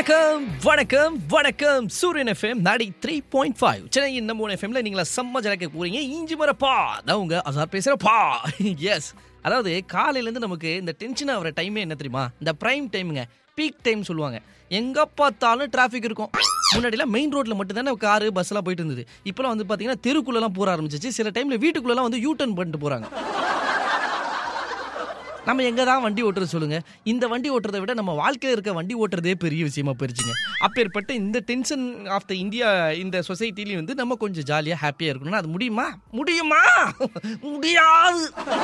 வணக்கம் வணக்கம் வணக்கம் சூரியன் எஃப்எம் நாடி த்ரீ பாயிண்ட் ஃபைவ் சென்னையின் நம்ம ஒன் எஃப்எம்ல நீங்களா செம்ம ஜலக்க போறீங்க இஞ்சி மரப்பா நான் உங்க அசார் பேசுறப்பா எஸ் அதாவது காலையிலேருந்து நமக்கு இந்த டென்ஷன் ஆகிற டைமே என்ன தெரியுமா இந்த ப்ரைம் டைமுங்க பீக் டைம் சொல்லுவாங்க எங்க பார்த்தாலும் டிராஃபிக் இருக்கும் முன்னாடிலாம் மெயின் ரோட்ல மட்டும் தானே காரு பஸ் எல்லாம் போயிட்டு இருந்தது இப்போலாம் வந்து பாத்தீங்கன்னா தெருக்குள்ளலாம் போற ஆரம்பிச்சிச்சு சில டைம்ல வீட்டுக்குள்ளலாம் வந்து யூ டர்ன் பண்ணிட்டு போறாங்க நம்ம எங்க தான் வண்டி ஓட்டுறது சொல்லுங்க இந்த வண்டி ஓட்டுறதை விட நம்ம வாழ்க்கையில் இருக்க வண்டி ஓட்டுறதே பெரிய விஷயமா போயிருச்சுங்க அப்பேற்பட்ட இந்த டென்ஷன் ஆஃப் த இந்தியா இந்த சொசைட்டிலையும் வந்து நம்ம கொஞ்சம் ஜாலியாக ஹாப்பியாக இருக்கணும்னா அது முடியுமா முடியுமா முடியாது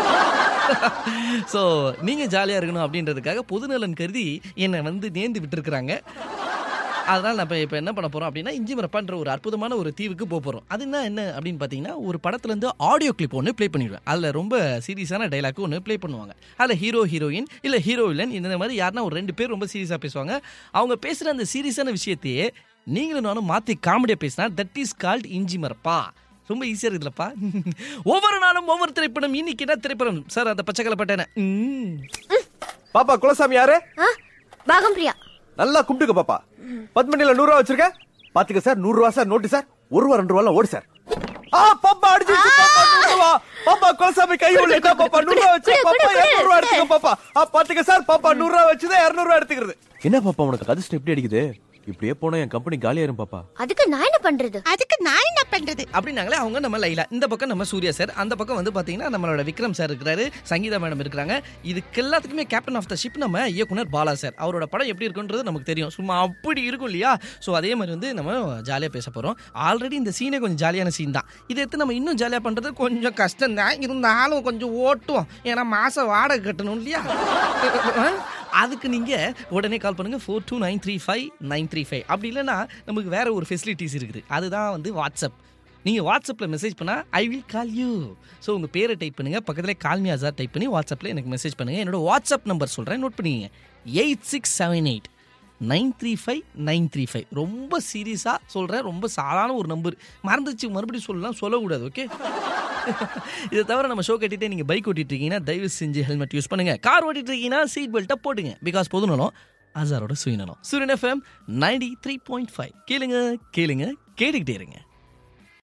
ஸோ நீங்கள் ஜாலியாக இருக்கணும் அப்படின்றதுக்காக பொதுநலன் கருதி என்னை வந்து நேர்ந்து விட்டுருக்குறாங்க அதனால் நம்ம இப்போ என்ன பண்ண போகிறோம் அப்படின்னா இஞ்சி மரப்பான்ற ஒரு அற்புதமான ஒரு தீவுக்கு போக போகிறோம் அது என்ன என்ன அப்படின்னு பார்த்தீங்கன்னா ஒரு படத்துலேருந்து ஆடியோ கிளிப் ஒன்று ப்ளே பண்ணிடுவேன் அதில் ரொம்ப சீரியஸான டைலாக் ஒன்று ப்ளே பண்ணுவாங்க அதில் ஹீரோ ஹீரோயின் இல்லை ஹீரோ வில்லன் இந்த மாதிரி யாருன்னா ஒரு ரெண்டு பேர் ரொம்ப சீரியஸாக பேசுவாங்க அவங்க பேசுகிற அந்த சீரியஸான விஷயத்தையே நீங்களும் நானும் மாற்றி காமெடியாக பேசினா தட் இஸ் கால்ட் இஞ்சி மரப்பா ரொம்ப ஈஸியாக இருக்குதுலப்பா ஒவ்வொரு நாளும் ஒவ்வொரு திரைப்படம் இன்னைக்கு என்ன திரைப்படம் சார் அந்த பச்சைக்கலை பட்டேன பாப்பா குலசாமி யாரு ஆ, பாகம் பிரியா நல்லா கும்பிட்டுக்க பாப்பா பத்மனில நூறு ரூபா வச்சிருக்க பாத்துக்க சார் நூறு ரூபா சார் நோட்டு சார் ஒரு ரூபா ரெண்டு ரூபா ஓடு சார் ஆ பாப்பா அடிச்சிருச்சு பாப்பா நூறு ரூபா பாப்பா குலசாமி கை உள்ள என்ன பாப்பா நூறு ரூபா வச்சு குடு, பாப்பா குடு, குடு, இருநூறு ரூபா குடு. எடுத்துக்க பாப்பா ஆ பாத்துக்க சார் பாப்பா நூறு ரூபா வச்சுதான் இருநூறு ரூபா எடுத்துக்கிறது என்ன பாப்பா உனக்கு அதிர்ஷ்டம் எப்படி அடிக்குது இப்படியே போனா என் கம்பெனி காலியாயிரும் பாப்பா அதுக்கு நான் என்ன பண்றது அதுக்கு நான் என்ன பண்றது அப்படின்னாங்களே அவங்க நம்ம லைலா இந்த பக்கம் நம்ம சூர்யா சார் அந்த பக்கம் வந்து பாத்தீங்கன்னா நம்மளோட விக்ரம் சார் இருக்கிறாரு சங்கீதா மேடம் இருக்கிறாங்க இதுக்கு எல்லாத்துக்குமே கேப்டன் ஆஃப் த ஷிப் நம்ம இயக்குனர் பாலா சார் அவரோட படம் எப்படி இருக்குன்றது நமக்கு தெரியும் சும்மா அப்படி இருக்கும் இல்லையா ஸோ அதே மாதிரி வந்து நம்ம ஜாலியாக பேச போகிறோம் ஆல்ரெடி இந்த சீனே கொஞ்சம் ஜாலியான சீன் தான் இதை எடுத்து நம்ம இன்னும் ஜாலியாக பண்ணுறது கொஞ்சம் கஷ்டம் தான் இருந்தாலும் கொஞ்சம் ஓட்டுவோம் ஏன்னா மாதம் வாடகை கட்டணும் இல்லையா அதுக்கு நீங்கள் உடனே கால் பண்ணுங்கள் four two nine three five nine three five அப்படி இல்லைன்னா நமக்கு வேற ஒரு ஃபெசிலிட்டிஸ் இருக்குது அதுதான் வந்து வாட்ஸ்அப் நீங்கள் வாட்ஸ்அப்பில் மெசேஜ் பண்ணால் I will call you so உங்கள் பேரை டைப் பண்ணுங்கள் பக்கத்தில் கால்மி ஆசார் டைப் பண்ணி வாட்ஸ்அப்பில் எனக்கு மெசேஜ் பண்ணுங்கள் என்னோட வாட்ஸ்அப் நம்பர் சொல்கிறேன் நோட் பண்ணிக்கங்க eight six seven eight nine three five nine three five ரொம்ப சீரியஸாக சொல்கிறேன் ரொம்ப சாதாரண ஒரு நம்பர் மறந்துச்சு மறுபடியும் சொல்லலாம் சொல்லக்கூடாது ஓகே இதை தவிர நம்ம ஷோ கட்டிட்டே நீங்கள் பைக் ஓட்டிட்டு இருக்கீங்கன்னா தயவு செஞ்சு ஹெல்மெட் யூஸ் பண்ணுங்க கார் ஓட்டிட்டு இருக்கீங்கன்னா சீட் பெல்ட்டை போட்டுங்க பிகாஸ் பொதுநலம் அசாரோட சுயநலம் Suryan FM ninety three point five கேளுங்க கேளுங்க கேட்டுக்கிட்டே இருங்க